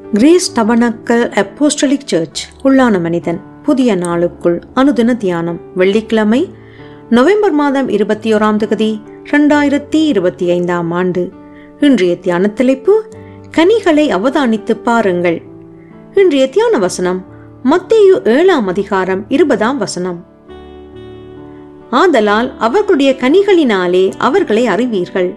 grace tabernacle apostolic search உள்ளான மனிதன் புதிய நாளுக்குள் அனுதின தியானம் வெள்ளிக்கிழமை நவம்பர் மாதம் இருபத்தி ஓராம் தேதி ரெண்டாயிரத்தி இருபத்தி ஐந்தாம் ஆண்டு இன்றைய தியான தலைப்பு கனிகளை அவதானித்து பாருங்கள் இன்றைய தியான வசனம் மத்தேயு ஏழாம் அதிகாரம் இருபதாம் வசனம் ஆதலால் அவர்களுடைய கனிகளினாலே அவர்களை அறிவீர்கள்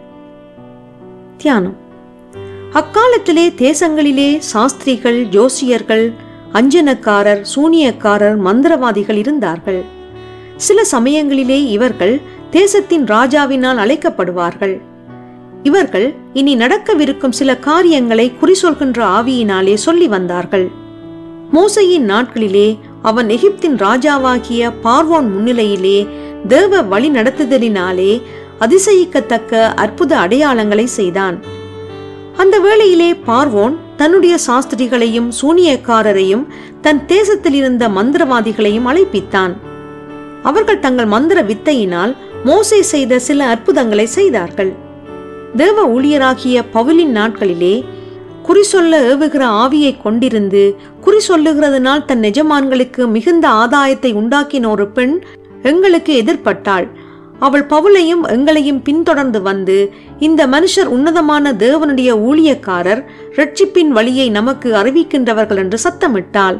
தியானம் அக்காலத்திலே தேசங்களிலே சாஸ்திரிகள் ஜோசியர்கள் அஞ்சனக்காரர் சூனியக்காரர் மந்திரவாதிகள் இருந்தார்கள் சில சமயங்களிலே இவர்கள் தேசத்தின் ராஜாவினால் அழைக்கப்படுவார்கள் இவர்கள் இனி நடக்கவிருக்கும் சில காரியங்களை குறிசொல்கின்ற ஆவியினாலே சொல்லி வந்தார்கள் மோசையின் நாட்களிலே அவன் எகிப்தின் ராஜாவாகிய பார்வோன் முன்னிலையிலே தேவ வழி நடத்துதலினாலே அதிசயிக்கத்தக்க அற்புத அடையாளங்களை செய்தான் அந்த வேளையிலே பார்வோன் தன்னுடைய சாஸ்திரிகளையும் சூனியக்காரரையும் தன் தேசத்தில் இருந்த மந்திரவாதிகளையும் அழைப்பித்தான் அவர்கள் தங்கள் மந்திர வித்தையினால் மோசே செய்த சில அற்புதங்களை செய்தார்கள் தேவ ஊழியராகிய பவுலின் நாட்களிலே குறி சொல்ல ஏவுகிற ஆவியை கொண்டிருந்து குறி சொல்லுகிறதுனால் தன் எஜமான்களுக்கு மிகுந்த ஆதாயத்தை உண்டாக்கின ஒரு பெண் எங்களுக்கு எதிர்பட்டாள் அவள் பவுலையும் எங்களையும் பின்தொடர்ந்து வந்து இந்த மனுஷர் உன்னதமான தேவனுடைய ஊழியக்காரர் ரட்சிப்பின் வழியை நமக்கு அறிவிக்கின்றவர்கள் என்று சத்தமிட்டாள்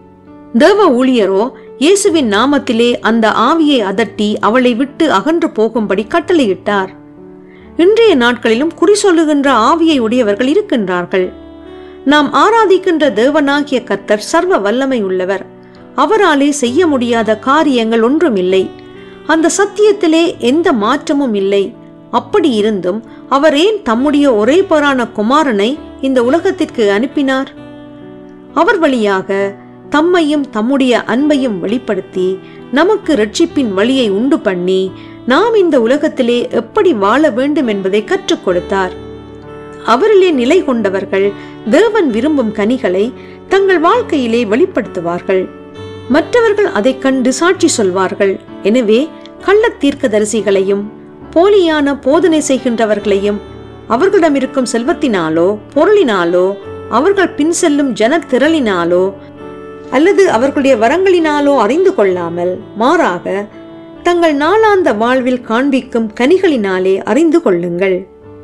தேவ ஊழியரோ இயேசுவின் நாமத்திலே அந்த ஆவியை அதட்டி அவளை விட்டு அகன்று போகும்படி கட்டளையிட்டார் இன்றைய நாட்களிலும் குறி சொல்லுகின்ற ஆவியை உடையவர்கள் இருக்கின்றார்கள் நாம் ஆராதிக்கின்ற தேவனாகிய கர்த்தர் சர்வ வல்லமை உள்ளவர் அவராலே செய்ய முடியாத காரியங்கள் ஒன்றுமில்லை அந்த சத்தியத்திலே எந்த மாற்றமும் இல்லை அப்படி இருந்தும் அவர் ஏன் தம்முடைய ஒரே பேரான குமாரனை இந்த உலகத்திற்கு அனுப்பினார் அவர் வழியாக தம்மையும் தம்முடைய அன்பையும் வெளிப்படுத்தி நமக்கு ரட்சிப்பின் வழியை உண்டு பண்ணி நாம் இந்த உலகத்திலே எப்படி வாழ வேண்டும் என்பதை கற்றுக் கொடுத்தார் அவரிலே நிலை கொண்டவர்கள் தேவன் விரும்பும் கனிகளை தங்கள் வாழ்க்கையிலே வெளிப்படுத்துவார்கள் மற்றவர்கள் அதைக் கண்டு சாட்சி சொல்வார்கள் எனவே கள்ள தீர்க்கதரிசிகளையும் போலியான போதனை செய்கின்றவர்களையும் அவர்களிடம் இருக்கும் செல்வத்தினாலோ பொருளினாலோ அவர்கள் பின் செல்லும் ஜன திரளினாலோ அல்லது அவர்களுடைய வரங்களினாலோ அறிந்து கொள்ளாமல் மாறாக தங்கள் நாளாந்த வாழ்வில் காண்பிக்கும் கனிகளினாலே அறிந்து கொள்ளுங்கள்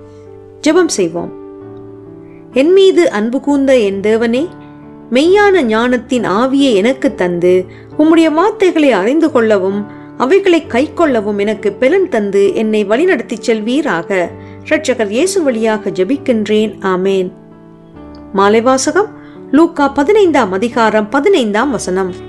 ஜெபம் செய்வோம் என் மீது அன்பு கூர்ந்த என் தேவனே மெய்யான ஞானத்தின் ஆவியை எனக்கு தந்து உம்முடைய வார்த்தைகளை அறிந்து கொள்ளவும் அவைகளை கைக்கொள்ளவும் எனக்கு பெலன் தந்து என்னை வழிநடத்திச் செல்வீராக இரட்சகர் இயேசு வழியாக ஜெபிக்கின்றேன் ஆமேன் மாலைவாசகம் லூக்கா பதினைந்தாம் அதிகாரம் பதினைந்தாம் வசனம்